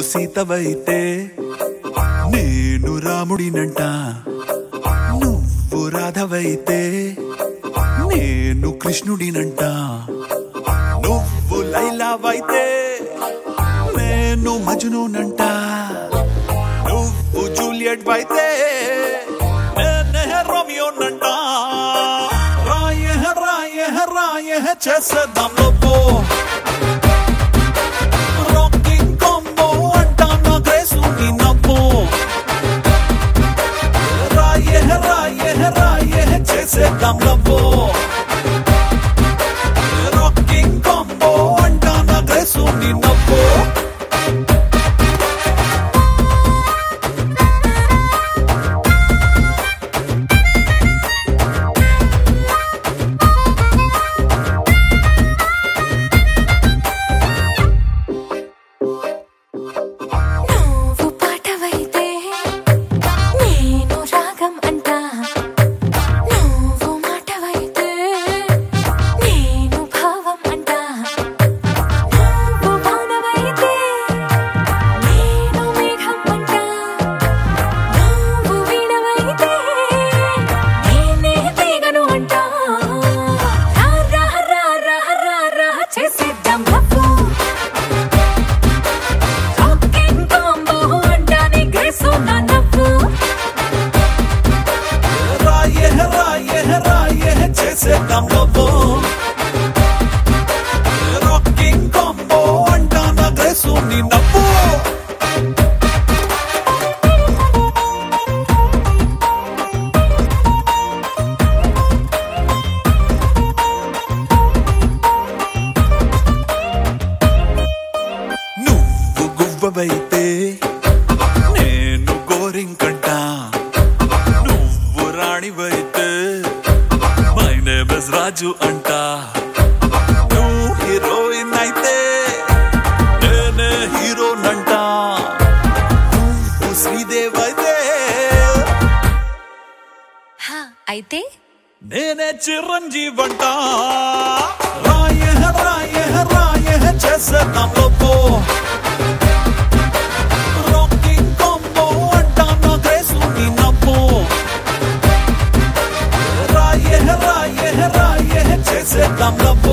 సీతవైతే నేను రాముడినంట నువ్వు రాధవైతే నేను కృష్ణుడినంట నువ్వు లైలావైతే నేను మజునునంట నువ్వు జూలియట్ అయితే నేనే రోమియోనంట రాయ రాయ రాయ చేసేద్దాం లోపో రాకింగ్ కాంబో అంటానా గ్రేసు నీ నవ్వు రాయ రాయ రాయ చేసేద్దాం లవ్వు రాకింగ్ కాంబో అంటానా గ్రేసు నీ నవ్వు నువ్వు పాటవైతే నేను రాగం అంటా నువ్వు మాటవైతే నేను భావం అంటా నువ్వు వానవైతే నేను మేఘం అంటా నువ్వు వీణవైతే నేనే తీగను అంటా రా రా రా రా రా రా చేసేద్దాం లవ్వు రాకింగ్ కాంబో అంటానే గ్రేసు నా నవ్వు రాయ రాయ రాయ చేసేద్దాం లవ్వు రాకింగ్ కాంబో అంటానా గ్రేసు నీ నవ్వు నువ్వు గువ్వవైతే నేను గోరింకంట నువ్వు రాణివైతే మై నేమ్ ఇస్ రాజు అంట నువ్వు హీరోయిన్ అయితే నేనే హీరోనంట నువ్వు శ్రీదేవ్ అయితే హా అయితే నేనే చిరంజీవి అంట రాయ రాయ రాయ చేసేద్దాం లోపో రాకింగ్ కాంబో అంటానా గ్రేసు నీ నవ్వు రాయ రాయ రాయ చేసేద్దాం లవ్వు